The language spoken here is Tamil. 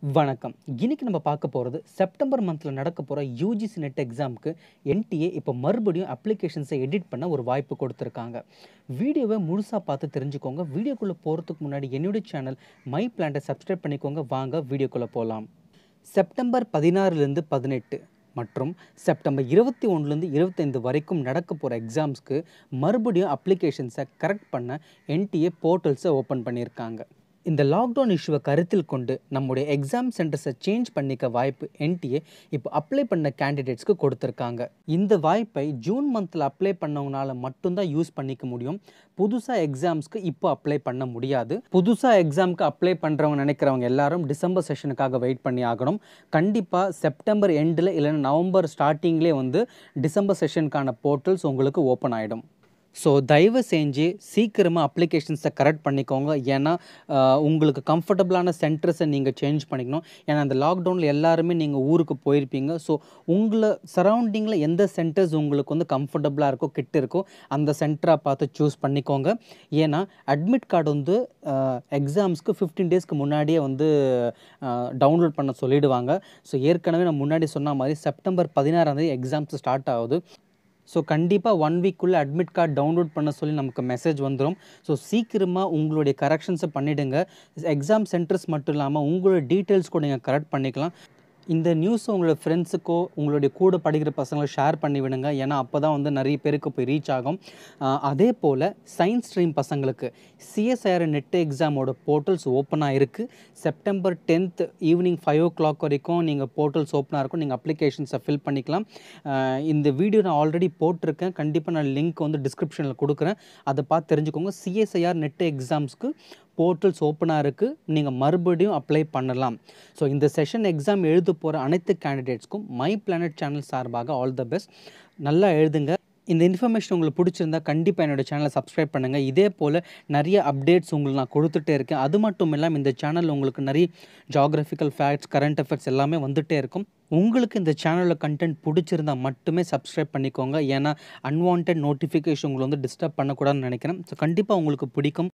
வணக்கம் இன்னைக்கு நம்ம பார்க்க போகிறது செப்டம்பர் மந்தில் நடக்க போகிற யூஜிசி நெட் எக்ஸாமுக்கு என்டிஏ இப்போ மறுபடியும் அப்ளிகேஷன்ஸை எடிட் பண்ண ஒரு வாய்ப்பு கொடுத்துருக்காங்க வீடியோவை முழுசாக பார்த்து தெரிஞ்சுக்கோங்க வீடியோக்குள்ளே போகிறதுக்கு முன்னாடி என்னுடைய சேனல் மை பிளான்ட்டை சப்ஸ்கிரைப் பண்ணிக்கோங்க வாங்க வீடியோக்குள்ளே போகலாம் செப்டம்பர் பதினாறுலேருந்து பதினெட்டு மற்றும் செப்டம்பர் இருபத்தி ஒன்றுலேருந்து இருபத்தைந்து வரைக்கும் நடக்க போகிற எக்ஸாம்ஸ்க்கு மறுபடியும் அப்ளிகேஷன்ஸை கரெக்ட் பண்ண என்டிஏ போர்ட்டல்ஸை ஓப்பன் பண்ணியிருக்காங்க இந்த லாக்டவுன் இஷ்யூவை கருத்தில் கொண்டு நம்முடைய எக்ஸாம் சென்டர்ஸை சேஞ்ச் பண்ணிக்க வாய்ப்பு என்டிஏ இப்போ அப்ளை பண்ண கேண்டிடேட்ஸ்க்கு கொடுத்துருக்காங்க இந்த வாய்ப்பை ஜூன் மந்தில் அப்ளை பண்ணவங்களால மட்டும்தான் யூஸ் பண்ணிக்க முடியும் புதுசாக எக்ஸாம்ஸ்க்கு இப்போ அப்ளை பண்ண முடியாது புதுசாக எக்ஸாமுக்கு அப்ளை பண்ணுறவங்க நினைக்கிறவங்க எல்லாரும் டிசம்பர் செஷனுக்காக வெயிட் பண்ணி ஆகணும் கண்டிப்பாக செப்டம்பர் எண்டில் இல்லைன்னா நவம்பர் ஸ்டார்டிங்லேயே வந்து டிசம்பர் செஷனுக்கான போர்ட்டல்ஸ் உங்களுக்கு ஓப்பன் ஆகிடும் ஸோ தயவு செஞ்சு சீக்கிரமாக அப்ளிகேஷன்ஸை கரெக்ட் பண்ணிக்கோங்க ஏன்னா ஆஹ், உங்களுக்கு கம்ஃபர்டபுளான சென்டர்ஸை நீங்கள் சேஞ்ச் பண்ணிக்கணும் ஏன்னா அந்த லாக்டவுனில் எல்லாருமே நீங்கள் ஊருக்கு போயிருப்பீங்க ஸோ உங்களை சரௌண்டிங்கில் எந்த சென்டர்ஸ் உங்களுக்கு வந்து கம்ஃபர்டபுளாக இருக்கோ கிட்ட இருக்கோ அந்த சென்டராக பார்த்து சூஸ் பண்ணிக்கோங்க ஏன்னா அட்மிட் கார்டு வந்து எக்ஸாம்ஸ்க்கு ஃபிஃப்டீன் டேஸ்க்கு முன்னாடியே வந்து டவுன்லோட் பண்ண சொல்லிடுவாங்க ஸோ ஏற்கனவே நான் முன்னாடி சொன்ன மாதிரி செப்டம்பர் பதினாறாம் தேதி எக்ஸாம்ஸ் ஸ்டார்ட் ஆகுது ஸோ கண்டிப்பாக ஒன் வீக்குள்ளே அட்மிட் கார்டு டவுன்லோட் பண்ண சொல்லி நமக்கு மெசேஜ் வந்துடும் ஸோ சீக்கிரமாக உங்களுடைய கரெக்ஷன்ஸை பண்ணிவிடுங்க எக்ஸாம் சென்டர்ஸ் மட்டும் இல்லாமல் உங்களுடைய டீட்டெயில்ஸ் கூட நீங்கள் கரெக்ட் பண்ணிக்கலாம் இந்த நியூஸ் உங்களோட ஃப்ரெண்ட்ஸுக்கோ உங்களுடைய கூட படிக்கிற பசங்களை ஷேர் பண்ணி விடுங்க ஏன்னா அப்போ தான் வந்து நிறைய பேருக்கு போய் ரீச் ஆகும் ஆஹ் அதே போல் சயின்ஸ் ஸ்ட்ரீம் பசங்களுக்கு சிஎஸ்ஐஆர் நெட் எக்ஸாமோட போர்ட்டல்ஸ் ஓப்பனாக இருக்குது September tenth evening five o'clock வரைக்கும் நீங்கள் போர்ட்டல்ஸ் ஓப்பனாக இருக்கும் நீங்கள் அப்ளிகேஷன்ஸை ஃபில் பண்ணிக்கலாம் ஆஹ் இந்த வீடியோ நான் ஆல்ரெடி போட்டிருக்கேன் கண்டிப்பாக நான் லிங்க் வந்து டிஸ்கிரிப்ஷனில் கொடுக்குறேன் அதை பார்த்து தெரிஞ்சுக்கோங்க சிஎஸ்ஐஆர் நெட் எக்ஸாம்ஸ்க்கு போர்ட்டல்ஸ் ஓப்பனாக இருக்குது நீங்கள் மறுபடியும் அப்ளை பண்ணலாம் ஸோ இந்த செஷன் எக்ஸாம் எழுத போகிற அனைத்து கேண்டிடேட்ஸ்க்கும் மை பிளானட் சேனல் சார்பாக ஆல் த பெஸ்ட் நல்லா எழுதுங்க இந்த இன்ஃபர்மேஷன் உங்களுக்கு பிடிச்சிருந்தா கண்டிப்பாக என்னோட சேனலை சப்ஸ்கிரைப் பண்ணுங்கள் இதே போல் நிறைய அப்டேட்ஸ் உங்களுக்கு நான் கொடுத்துட்டே இருக்கேன் அது மட்டும் இல்லாமல் இந்த சேனலில் உங்களுக்கு நிறைய ஜாகிரபிக்கல் ஃபேக்ட்ஸ் கரண்ட் அஃபேர்ஸ் எல்லாமே வந்துட்டே இருக்கும் உங்களுக்கு இந்த சேனலில் கண்டென்ட் பிடிச்சிருந்தா மட்டுமே சப்ஸ்கிரைப் பண்ணிக்கோங்க ஏன்னா அன்வான்ட் நோட்டிஃபிகேஷன் உங்களை வந்து டிஸ்டர்ப் பண்ணக்கூடாதுன்னு நினைக்கிறேன் ஸோ கண்டிப்பாக உங்களுக்கு பிடிக்கும்